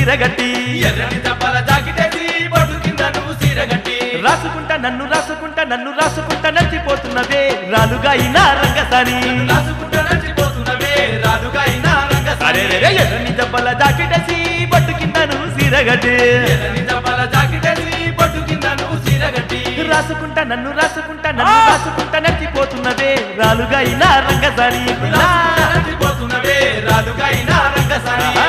సిరగట్టి ఎర్రని దప్పల జాకిటేసి బొట్టు కింద నువ్వు సీరగట్టి రాసుకుంటా నన్ను రాసుకుంటా నన్ను రాసుకుంటా నచ్చిపోతున్నదే రాలుగా అయినా రంగసాని రాసుకుంటా నచ్చిపోతున్నవే రాలుగా అయినా అరే రే రే, ఎర్రని దెబ్బల జాకెటేసి బట్టు కింద నువ్వు సిరగట్టి ఎర్రని దప్పల జాకిటేసి బొట్టు కింద నువ్వు సీరగట్టి రాసుకుంటా నన్ను రాసుకుంటా నన్ను రాసుకుంటా నచ్చిపోతున్నదే రాలుగా అయినా రంగసాని రాసుకుంటా నచ్చిపోతున్నవే రాలుగా అయినా రంగసాని ఆహా.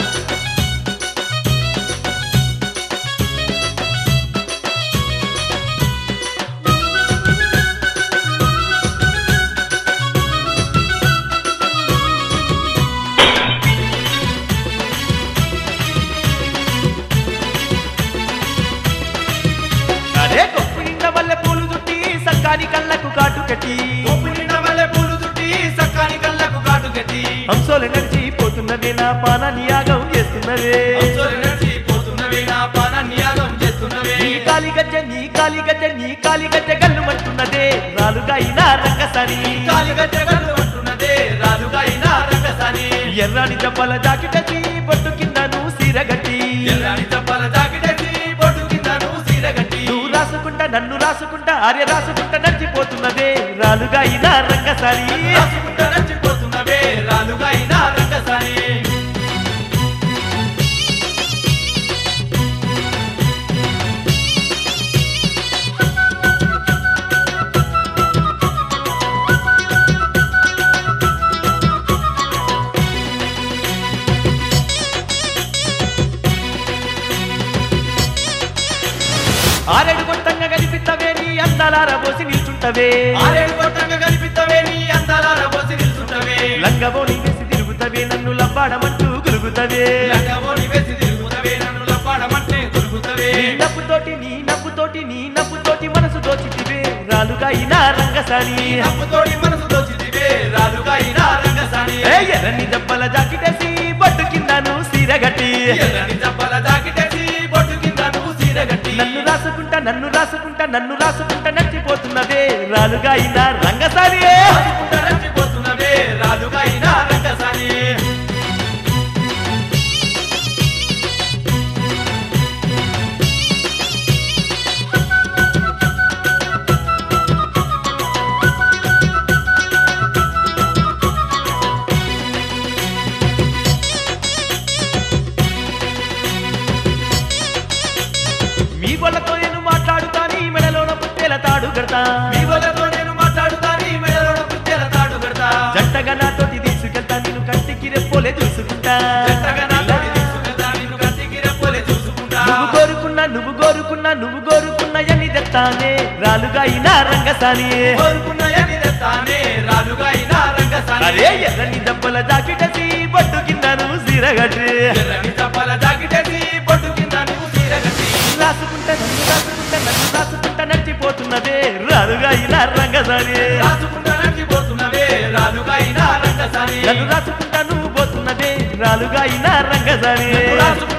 అరే కొప్పు నిండా వల్ల పూలు చుట్టి సక్కాని కళ్ళకు కాటు కట్టి కొప్పు నిండా మల్లె పూలు చుట్టి సక్కాని కళ్ళకు కాటు కట్టి హంసోల నడిచి పోతున్నదే నా పానాన్ని యాగం చేస్తున్నదే అంచోలు నడిచి పోతున్నవే నా పానాన్ని యాగం చేస్తున్నవే నీ కాలి గజ్జ నీ కాలి గజ్జ నీ కాలి గజ్జ గల్లు మంటున్నదే రాలుగా అయినా రంగసాని కాలిగడ్డ గల్లు అంటున్నదే రాలుగా అయినా రంగసాని ఎర్రాని దెబ్బల జాకెటకి బొట్టు కింద నువ్వు సీరగట్టి ఎర్రని దప్పల జాకిటేసి బొట్టు కింద నువ్వు సీరగట్టి నువ్వు రాసుకుంటా నన్ను రాసుకుంటా ఆర్య రాసుకుంటా నచ్చిపోతున్నదే రాలుగా అయినా రంగసాని రాసుకుంటా నచ్చిపోతున్నవే రాలుగా అయినా రంగసాని ఆరేడు గొట్టంగా కనిపిస్తవే నీ అందాలార పోసి నిల్చుంటవే ఆరేడు కొట్టంగా కనిపిస్తవే నీ అందాల రబోసి నిల్చుంటవే లంగబోని వేసి తిరుగుతవే నన్ను లబ్బాడమంటూ గురుగుతవే లంగమోని వేసి తిరుగుతవే నన్ను లప్పాడమంటే దొరుకుతవే నీ నవ్వుతోటి నీ నవ్వుతోటి నీ నవ్వుతోటి మనసు దోచితివే రాలుగా అయినా రంగసాని నవ్వుతోడి మనసు దోచితివే రాలుగా అయినా రంగసాని ఏ ఎర్రని దెబ్బల జాకెటేసి బొట్టు కింద నువ్వు సీరగట్టి ఎర్రని దప్పల జాకిటేసి బొట్టు కింద నువ్వు సీరగట్టి నన్ను రాసుకుంటా నన్ను రాసుకుంటా నన్ను రాసుకుంటా నచ్చిపోతున్నదే రాలుగా అయినా రంగసాని రాసుకుంటా నచ్చిపోతున్నవే రాలుగా అయినా రంగసాని మీ గొల్లతో నేను మాట్లాడుతా నీ మెడలోన పుట్టేల తాడు కడతా మీ వల్లతో నేను మాట్లాడుతా నీ మెడలోన పుట్టెల తాడు కడతా జంటగా నాతోటి తీసుకెళ్తా నేను కంటికి రెప్పోలే చూసుకుంటా చెత్తగా నాతోటి తీసుకెళ్తా నిన్ను కంటికి రెప్పలే చూసుకుంటా నువ్వు కోరుకున్నా నువ్వు కోరుకున్నా నువ్వు కోరుకున్నా ఎన్ని తెస్తానే రాలుగా అయినా రంగసాని కోరుకున్నయని తెస్తానే రాలుగా అయినా రంగసాని అరే ఎర్రని దెబ్బల జాకెటసి బొట్టు కింద నువ్వు సీరగట్టి ఎర్రని దప్పల జాకిటేసి బొట్టు కింద నువ్వు సీరగట్టి రాసుకుంటా నన్ను రాసుకుంటా నన్ను రాసుకుంటా నచ్చిపోతున్నదే రాలుగా అయినా రంగసాని రాసుకుంటా నడిచిపోతున్నవే రాలుగా అయినా రంగసాని నన్ను రాసుకుంటా నువ్వు పోతున్నదే రాలుగా అయినా రంగసాని రాసుకుంటా